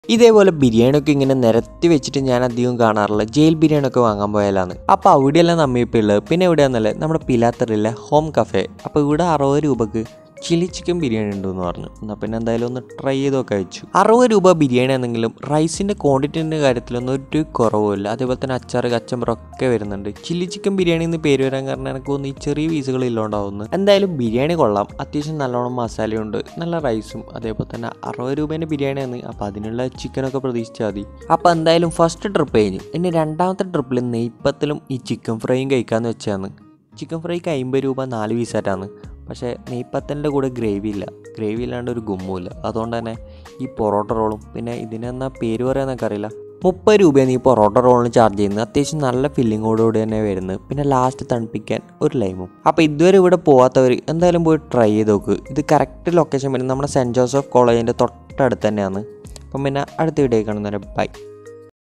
ഇതേപോലെ ബിരിയാണിയൊക്കെ ഇങ്ങനെ നിരത്തി വെച്ചിട്ട് ഞാൻ അധികം കാണാറില്ല ജയിൽ ബിരിയാണിയൊക്കെ വാങ്ങാൻ പോയാലാണ് അപ്പോൾ അവിടെയെല്ലാം നമ്മിപ്പോൾ ഉള്ളത് പിന്നെ എവിടെയാണെന്നല്ലേ നമ്മുടെ പിലാത്തറിലെ ഹോം കഫേ അപ്പോൾ ഇവിടെ അറുപത് രൂപക്ക് ചില്ലി ചിക്കൻ ബിരിയാണി ഉണ്ടെന്ന് പറഞ്ഞു എന്നാൽ പിന്നെ എന്തായാലും ഒന്ന് ട്രൈ ചെയ്തൊക്കെ അയച്ചു അറുപത് രൂപ ബിരിയാണി ആണെങ്കിലും റൈസിൻ്റെ ക്വാണ്ടിറ്റിൻ്റെ കാര്യത്തിലൊന്നും ഒരു കുറവുമില്ല അതേപോലെ തന്നെ അച്ചാറ് കച്ചമ്പറൊക്കെ വരുന്നുണ്ട് ചില്ലി ചിക്കൻ ബിരിയാണി എന്ന് പേര് വരാൻ കാരണം എനിക്ക് തോന്നുന്നു ഈ ചെറിയ പീസുകൾ ഇല്ലോണ്ടാവുന്നു എന്തായാലും ബിരിയാണി കൊള്ളാം അത്യാവശ്യം നല്ലോണം മസാലയുണ്ട് നല്ല റൈസും അതേപോലെ തന്നെ അറുപത് രൂപേൻ്റെ ബിരിയാണിയാണ് അപ്പോൾ അതിനുള്ള ചിക്കനൊക്കെ പ്രതീക്ഷിച്ചാൽ മതി അപ്പോൾ എന്തായാലും ഫസ്റ്റ് ട്രിപ്പ് കഴിഞ്ഞു ഇനി രണ്ടാമത്തെ ട്രിപ്പിൽ നെയ്പ്പത്തിലും ഈ ചിക്കൻ ഫ്രൈയും കഴിക്കാമെന്ന് വെച്ചാണ് ചിക്കൻ ഫ്രൈക്ക് അമ്പത് രൂപ നാല് പീസായിട്ടാണ് പക്ഷേ നെയ്പ്പത്തലിൻ്റെ കൂടെ ഗ്രേവി ഇല്ല ഗ്രേവി ഇല്ലാണ്ട് ഒരു ഗുമ്മുമില്ല അതുകൊണ്ട് തന്നെ ഈ പൊറോട്ട റോളും പിന്നെ ഇതിനെന്നാ പേര് പറയാന്നൊക്കെ അറിയില്ല മുപ്പത് രൂപയാണ് ഈ പൊറോട്ട റോളിന് ചാർജ് ചെയ്യുന്നത് അത്യാവശ്യം നല്ല ഫില്ലിങ്ങോടുകൂടി തന്നെ വരുന്നത് പിന്നെ ലാസ്റ്റ് തണുപ്പിക്കാൻ ഒരു ലൈമും അപ്പോൾ ഇതുവരെ ഇവിടെ പോകാത്തവർ എന്തായാലും പോയി ട്രൈ ചെയ്ത് നോക്ക് ഇത് കറക്റ്റ് ലൊക്കേഷൻ വരുന്നത് നമ്മുടെ സെൻറ്റ് ജോസഫ് കോളേജിൻ്റെ തൊട്ടടുത്ത് തന്നെയാണ് അപ്പം പിന്നെ അടുത്ത വീഡിയോ കാണുന്നവരെ ബൈ